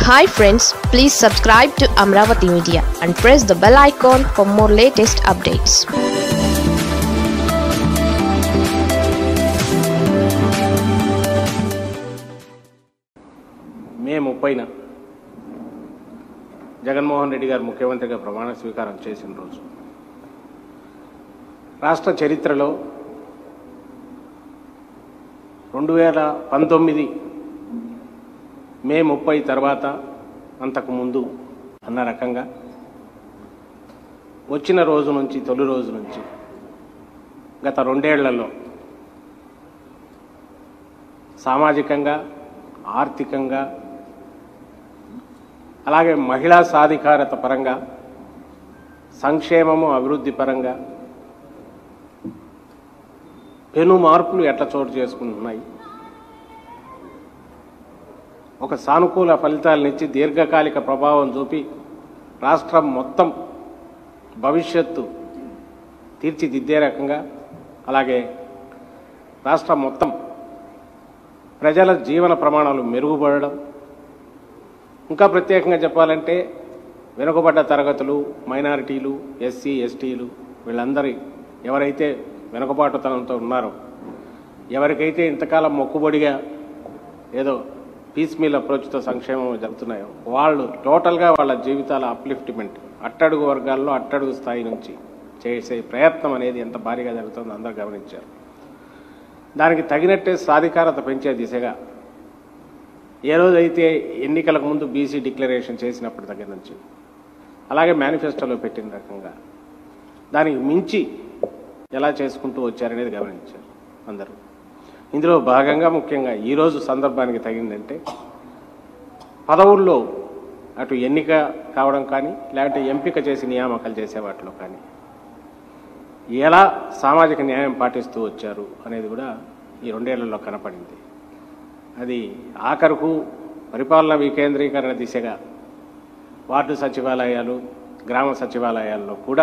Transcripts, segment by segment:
hi friends please subscribe to Amaravati media and press the bell icon for more latest updates May ముప్పైన జగన్మోహన్ రెడ్డి గారు ముఖ్యమంత్రిగా ప్రమాణ స్వీకారం చేసిన రోజు రాష్ట్ర చరిత్రలో రెండు వేల పంతొమ్మిది మే ముప్పై తర్వాత అంతకు ముందు అన్న రకంగా వచ్చిన రోజు నుంచి తొలి రోజు నుంచి గత రెండేళ్లలో సామాజికంగా ఆర్థికంగా అలాగే మహిళా సాధికారత పరంగా సంక్షేమము అభివృద్ధి పరంగా పెను మార్పులు ఎట్లా చోటు చేసుకుంటున్నాయి ఒక సానుకూల ఫలితాలనిచ్చి దీర్ఘకాలిక ప్రభావం చూపి రాష్ట్రం మొత్తం భవిష్యత్తు తీర్చిదిద్దే రకంగా అలాగే రాష్ట్రం మొత్తం ప్రజల జీవన ప్రమాణాలు మెరుగుపడడం ఇంకా ప్రత్యేకంగా చెప్పాలంటే వెనుకబడ్డ తరగతులు మైనారిటీలు ఎస్సీ ఎస్టీలు వీళ్ళందరి ఎవరైతే వెనుకబాటుతనంతో ఉన్నారో ఎవరికైతే ఇంతకాలం మొక్కుబడిగా ఏదో పీస్ మీల్ అప్రోచ్తో సంక్షేమం జరుగుతున్నాయో వాళ్ళు టోటల్గా వాళ్ళ జీవితాల అప్లిఫ్ట్మెంట్ అట్టడుగు వర్గాల్లో అట్టడుగు స్థాయి నుంచి చేసే ప్రయత్నం అనేది ఎంత భారీగా జరుగుతుందో అందరూ గమనించారు దానికి తగినట్టే సాధికారత పెంచే దిశగా ఏ రోజైతే ఎన్నికలకు ముందు బీసీ డిక్లరేషన్ చేసినప్పటి దగ్గర నుంచి అలాగే మేనిఫెస్టోలో పెట్టిన రకంగా దానికి మించి ఎలా చేసుకుంటూ వచ్చారనేది గమనించారు అందరూ ఇందులో భాగంగా ముఖ్యంగా ఈరోజు సందర్భానికి తగిందంటే పదవుల్లో అటు ఎన్నిక కావడం కానీ లేకపోతే ఎంపిక చేసి నియామకాలు చేసే వాటిలో కానీ ఎలా సామాజిక న్యాయం పాటిస్తూ వచ్చారు అనేది కూడా ఈ రెండేళ్లలో కనపడింది అది ఆఖరుకు పరిపాలన వికేంద్రీకరణ దిశగా వార్డు సచివాలయాలు గ్రామ సచివాలయాల్లో కూడా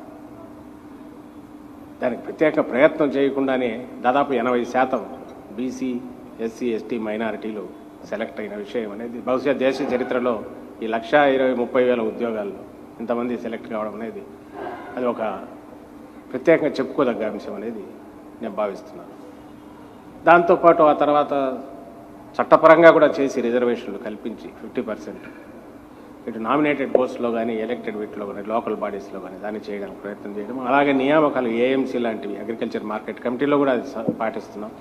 దానికి ప్రత్యేక ప్రయత్నం చేయకుండానే దాదాపు ఎనభై శాతం బీసీ ఎస్సీ ఎస్టీ మైనారిటీలు సెలెక్ట్ అయిన విషయం అనేది బహుశా దేశ చరిత్రలో ఈ లక్ష ఇరవై ముప్పై వేల ఉద్యోగాల్లో ఇంతమంది సెలెక్ట్ కావడం అనేది అది ఒక ప్రత్యేకంగా చెప్పుకోదగ్గ అంశం అనేది నేను భావిస్తున్నాను దాంతోపాటు ఆ తర్వాత చట్టపరంగా కూడా చేసి రిజర్వేషన్లు కల్పించి ఫిఫ్టీ పర్సెంట్ ఇటు నామినేటెడ్ పోస్టులో కానీ ఎలక్టెడ్ వీటిలో కానీ లోకల్ బాడీస్లో కానీ దాన్ని చేయడానికి ప్రయత్నం చేయడం అలాగే నియామకాలు ఏఎంసీ లాంటివి అగ్రికల్చర్ మార్కెట్ కమిటీలో కూడా అది స- పాటిస్తున్నాం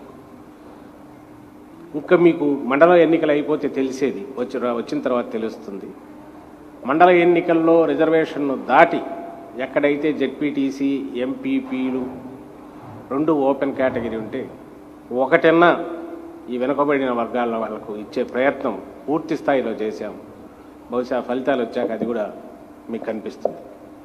ఇంకా మీకు మండల ఎన్నికలు అయిపోతే తెలిసేది వచ్చి వచ్చిన తర్వాత తెలుస్తుంది మండల ఎన్నికల్లో రిజర్వేషన్ను దాటి ఎక్కడైతే జెడ్పీటీసీ ఎంపీపీలు రెండు ఓపెన్ కేటగిరీ ఉంటే ఒకటన్నా ఈ వెనుకబడిన వర్గాల వాళ్ళకు ఇచ్చే ప్రయత్నం పూర్తి స్థాయిలో చేశాం బహుశా ఫలితాలు వచ్చాక అది కూడా మీకు కనిపిస్తుంది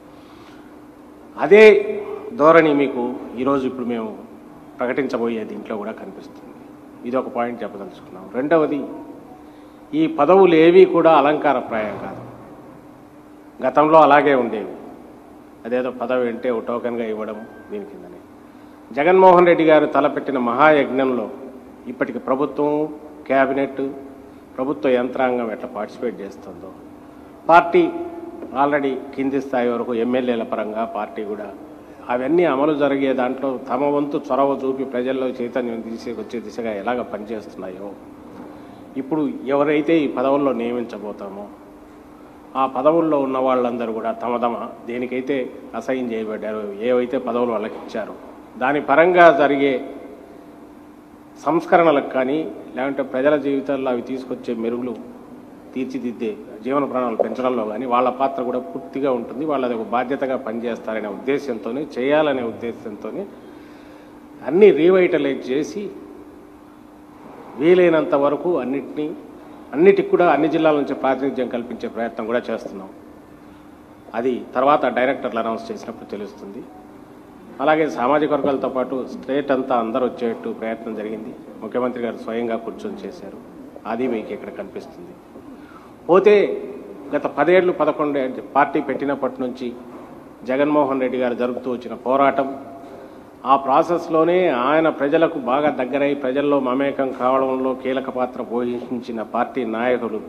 అదే ధోరణి మీకు ఈరోజు ఇప్పుడు మేము ప్రకటించబోయే దీంట్లో కూడా కనిపిస్తుంది ఇది ఒక పాయింట్ చెప్పదలుచుకున్నాం రెండవది ఈ పదవులు ఏవి కూడా అలంకారప్రాయం కాదు గతంలో అలాగే ఉండేవి అదేదో పదవి అంటే ఒక టోకెన్గా ఇవ్వడం దీని కిందని జగన్మోహన్ రెడ్డి గారు తలపెట్టిన మహాయజ్ఞంలో ఇప్పటికి ప్రభుత్వం కేబినెట్ ప్రభుత్వ యంత్రాంగం ఎట్లా పార్టిసిపేట్ చేస్తుందో పార్టీ ఆల్రెడీ కింది స్థాయి వరకు ఎమ్మెల్యేల పరంగా పార్టీ కూడా అవన్నీ అమలు జరిగే దాంట్లో తమ వంతు చొరవ చూపి ప్రజల్లో చైతన్యం తీసుకొచ్చే దిశగా ఎలాగ పనిచేస్తున్నాయో ఇప్పుడు ఎవరైతే ఈ పదవుల్లో నియమించబోతామో ఆ పదవుల్లో ఉన్న వాళ్ళందరూ కూడా తమ తమ దేనికైతే అసైన్ చేయబడ్డారో ఏవైతే పదవులు వాళ్ళకి ఇచ్చారో దాని పరంగా జరిగే సంస్కరణలకు కానీ లేదంటే ప్రజల జీవితాల్లో అవి తీసుకొచ్చే మెరుగులు తీర్చిదిద్దే జీవన ప్రాణాలు పెంచడంలో కానీ వాళ్ళ పాత్ర కూడా పూర్తిగా ఉంటుంది వాళ్ళది ఒక బాధ్యతగా పనిచేస్తారనే ఉద్దేశంతోనే చేయాలనే ఉద్దేశంతోనే అన్ని రీవైటలైజ్ చేసి వీలైనంత వరకు అన్నిటినీ అన్నిటికి కూడా అన్ని జిల్లాల నుంచి ప్రాతినిధ్యం కల్పించే ప్రయత్నం కూడా చేస్తున్నాం అది తర్వాత డైరెక్టర్లు అనౌన్స్ చేసినప్పుడు తెలుస్తుంది అలాగే సామాజిక వర్గాలతో పాటు స్టేట్ అంతా అందరూ వచ్చేట్టు ప్రయత్నం జరిగింది ముఖ్యమంత్రి గారు స్వయంగా కూర్చొని చేశారు అది మీకు ఇక్కడ కనిపిస్తుంది పోతే గత పదేళ్ళు పదకొండు ఏళ్ళు పార్టీ పెట్టినప్పటి నుంచి జగన్మోహన్ రెడ్డి గారు జరుపుతూ వచ్చిన పోరాటం ఆ ప్రాసెస్లోనే ఆయన ప్రజలకు బాగా దగ్గరై ప్రజల్లో మమేకం కావడంలో కీలక పాత్ర పోషించిన పార్టీ నాయకులు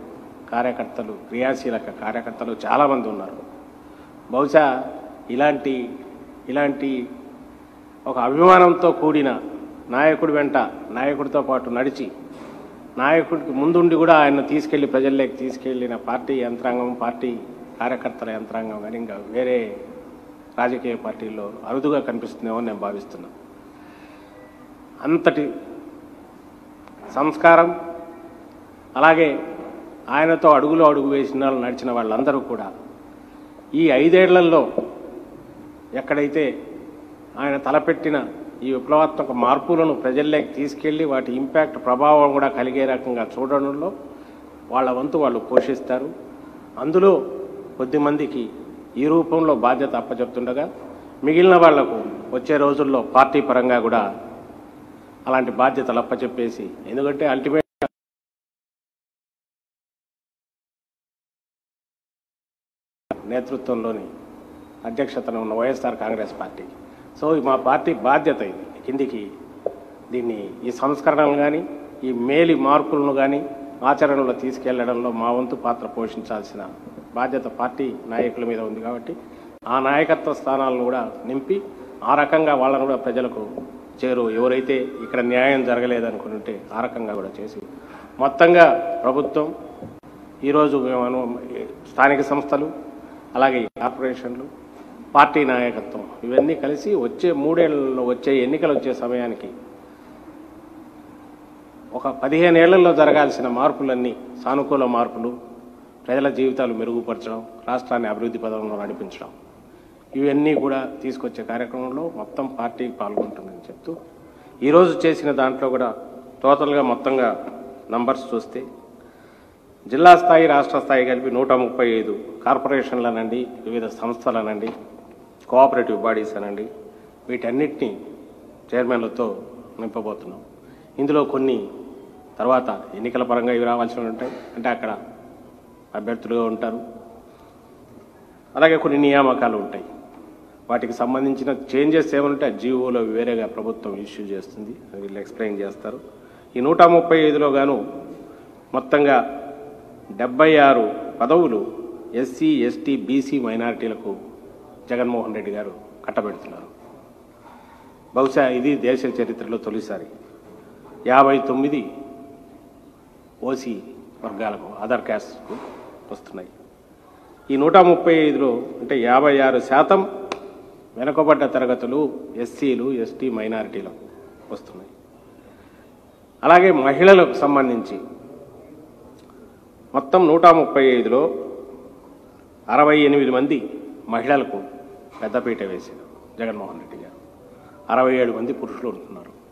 కార్యకర్తలు క్రియాశీలక కార్యకర్తలు చాలామంది ఉన్నారు బహుశా ఇలాంటి ఇలాంటి ఒక అభిమానంతో కూడిన నాయకుడి వెంట నాయకుడితో పాటు నడిచి నాయకుడికి ముందుండి కూడా ఆయన తీసుకెళ్లి ప్రజల్లోకి తీసుకెళ్లిన పార్టీ యంత్రాంగం పార్టీ కార్యకర్తల యంత్రాంగం కానీ ఇంకా వేరే రాజకీయ పార్టీల్లో అరుదుగా కనిపిస్తుందేమో అని నేను భావిస్తున్నా అంతటి సంస్కారం అలాగే ఆయనతో అడుగులో అడుగు వేసిన వాళ్ళు నడిచిన వాళ్ళందరూ కూడా ఈ ఐదేళ్లలో ఎక్కడైతే ఆయన తలపెట్టిన ఈ విప్లవాత్మక మార్పులను ప్రజల్లోకి తీసుకెళ్లి వాటి ఇంపాక్ట్ ప్రభావం కూడా కలిగే రకంగా చూడడంలో వాళ్ళ వంతు వాళ్ళు పోషిస్తారు అందులో కొద్దిమందికి ఈ రూపంలో బాధ్యత అప్పచెప్తుండగా మిగిలిన వాళ్లకు వచ్చే రోజుల్లో పార్టీ పరంగా కూడా అలాంటి బాధ్యతలు అప్పచెప్పేసి ఎందుకంటే అల్టిమేట్ నేతృత్వంలోని అధ్యక్షతన ఉన్న వైఎస్ఆర్ కాంగ్రెస్ పార్టీ సో ఈ మా పార్టీ బాధ్యత ఇది కిందికి దీన్ని ఈ సంస్కరణలు కానీ ఈ మేలి మార్పులను కానీ ఆచరణలో తీసుకెళ్లడంలో మా వంతు పాత్ర పోషించాల్సిన బాధ్యత పార్టీ నాయకుల మీద ఉంది కాబట్టి ఆ నాయకత్వ స్థానాలను కూడా నింపి ఆ రకంగా వాళ్ళను కూడా ప్రజలకు చేరు ఎవరైతే ఇక్కడ న్యాయం జరగలేదనుకుంటే ఆ రకంగా కూడా చేసి మొత్తంగా ప్రభుత్వం ఈరోజు మేము అను- స్థానిక సంస్థలు అలాగే ఈ కార్పొరేషన్లు పార్టీ నాయకత్వం ఇవన్నీ కలిసి వచ్చే మూడేళ్లలో వచ్చే ఎన్నికలు వచ్చే సమయానికి ఒక పదిహేను ఏళ్లలో జరగాల్సిన మార్పులన్నీ సానుకూల మార్పులు ప్రజల జీవితాలు మెరుగుపరచడం రాష్ట్రాన్ని అభివృద్ధి పదంలో నడిపించడం ఇవన్నీ కూడా తీసుకొచ్చే కార్యక్రమంలో మొత్తం పార్టీ పాల్గొంటుందని చెప్తూ ఈరోజు చేసిన దాంట్లో కూడా టోటల్గా మొత్తంగా నంబర్స్ చూస్తే జిల్లా స్థాయి రాష్ట్ర స్థాయి కలిపి నూట ముప్పై ఐదు కార్పొరేషన్లనండి వివిధ సంస్థలనండి కోఆపరేటివ్ బాడీస్ అనండి వీటన్నిటినీ చైర్మన్లతో నింపబోతున్నాం ఇందులో కొన్ని తర్వాత ఎన్నికల పరంగా ఇవి రావాల్సి ఉంటాయి అంటే అక్కడ అభ్యర్థులుగా ఉంటారు అలాగే కొన్ని నియామకాలు ఉంటాయి వాటికి సంబంధించిన చేంజెస్ ఏమంటే ఆ జీవోలో వేరేగా ప్రభుత్వం ఇష్యూ చేస్తుంది అది వీళ్ళు ఎక్స్ప్లెయిన్ చేస్తారు ఈ నూట ముప్పై ఐదులో గాను మొత్తంగా డెబ్బై ఆరు పదవులు ఎస్సీ ఎస్టీ బీసీ మైనారిటీలకు జగన్మోహన్ రెడ్డి గారు కట్టబెడుతున్నారు బహుశా ఇది దేశ చరిత్రలో తొలిసారి యాభై తొమ్మిది ఓసీ వర్గాలకు అదర్ క్యాస్ట్కు వస్తున్నాయి ఈ నూట ముప్పై ఐదులో అంటే యాభై ఆరు శాతం వెనుకబడ్డ తరగతులు ఎస్సీలు ఎస్టీ మైనారిటీలకు వస్తున్నాయి అలాగే మహిళలకు సంబంధించి మొత్తం నూట ముప్పై ఐదులో అరవై ఎనిమిది మంది మహిళలకు పెద్దపీట వేశారు జగన్మోహన్ రెడ్డి గారు అరవై ఏడు మంది పురుషులు ఉంటున్నారు